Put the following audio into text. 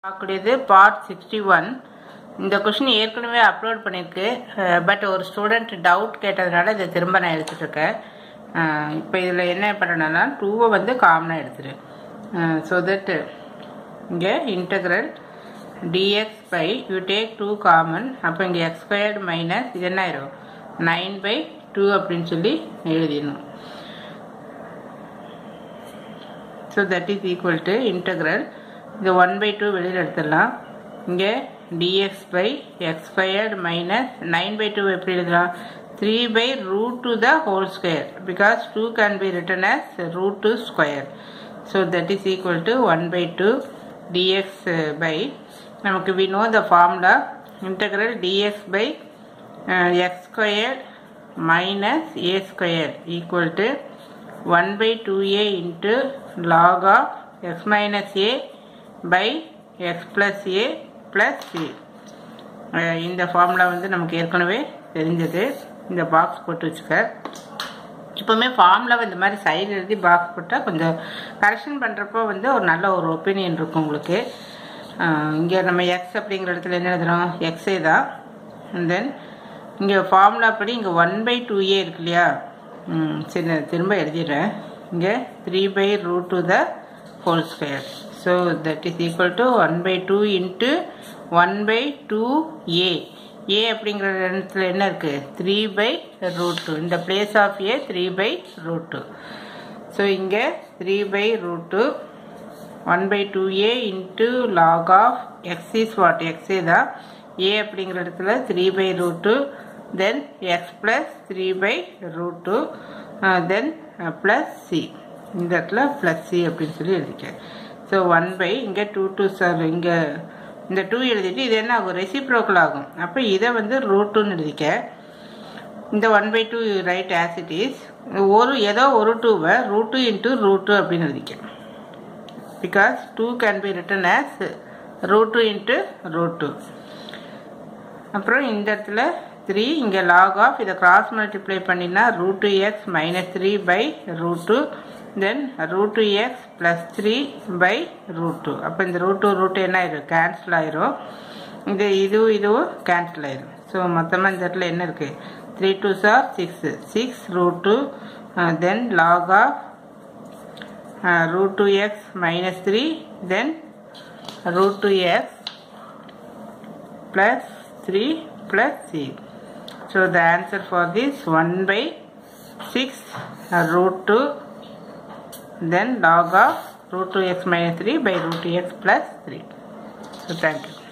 பார்க்கக்கூடியது part sixty one இந்த question ஏற்கனவே அப்லோட் பண்ணியிருக்கு பட் ஒரு ஸ்டூடெண்ட் டவுட் கேட்டதுனால இதை திரும்ப நான் எடுத்துட்டு இருக்கேன் இப்போ இதில் என்ன பண்ணணும்னா டூவை வந்து காமனாக எடுத்துரு ஸோ தட் இங்கே integral dx by you take two common அப்போ இங்கே எக்ஸ் ஸ்கொயர்டு மைனஸ் இது என்ன ஆயிரும் நைன் பை டூ அப்படின்னு சொல்லி எழுதிடணும் so that is equal to integral இது ஒன் பை டூ வெளியில் எடுத்துடலாம் இங்கே dx by x squared minus nine by two எப்படி எழுதலாம் three by root two the whole square because two can be written as root two square so that is equal to one by two dx by நமக்கு we know the formula integral dx by x square minus a square equal to one by two a into log of x minus a by x plus a plus c இந்த formula வந்து நமக்கு ஏற்கனவே தெரிஞ்சது இந்த box போட்டு வச்சுக்க எப்போவுமே formula இந்த மாதிரி சைடு எழுதி பாக்ஸ் போட்டால் கொஞ்சம் கரெக்ஷன் பண்ணுறப்போ வந்து ஒரு நல்ல ஒரு ஒப்பீனியன் இருக்கும் உங்களுக்கு இங்கே நம்ம எக்ஸ் அப்படிங்கிற இடத்துல என்ன எழுதுறோம் எக்ஸே தான் தென் இங்கே ஃபார்முலா படி இங்கே ஒன் பை டூ ஏ இருக்கு இல்லையா சரி நான் திரும்ப எழுதிடுறேன் இங்கே three by root two the whole square so that is equal to one by two into one by two a a அப்படிங்கிற இடத்துல என்ன இருக்குது த்ரீ பை ரூட் டூ இந்த place of a three by root two so இங்கே three by root two one by two a into log of x is what எக்ஸே தான் a அப்படிங்கிற இடத்துல three by root two then x plus three by root two then plus c இந்த இடத்துல plus c அப்படின்னு சொல்லி எழுதிக்க so one by இங்கே டூ டூ சார் இங்கே இந்த டூ எழுதிட்டு இது என்ன ஆகும் ரெசிப்ரோக்கல் ஆகும் அப்போ இதை வந்து ரூட் டூன்னு எழுதிக்க இந்த one by two right as it is ஒரு ஏதோ ஒரு டூவை root two into root two அப்படின்னு எழுதிக்க because two can be written as root two into root two அப்புறம் இந்த இடத்துல த்ரீ இங்கே லாக் ஆஃப் இதை கிராஸ் மல்டிப்ளை பண்ணினா root two x minus three by root two then root two x plus three by root two அப்போ இந்த root two root என்ன ஆயிரும் கேன்சல் ஆயிரும் இது இதுவும் இதுவும் கேன்சல் ஆயிரும் ஸோ மொத்தமாக இந்த இடத்துல என்ன இருக்குது three two sir six six root two then log of root 2x minus 3 then root 2x plus 3 plus c. So the answer for this 1 by 6 uh, root 2 then log of root 2x minus 3 by root 2x plus 3. So thank you.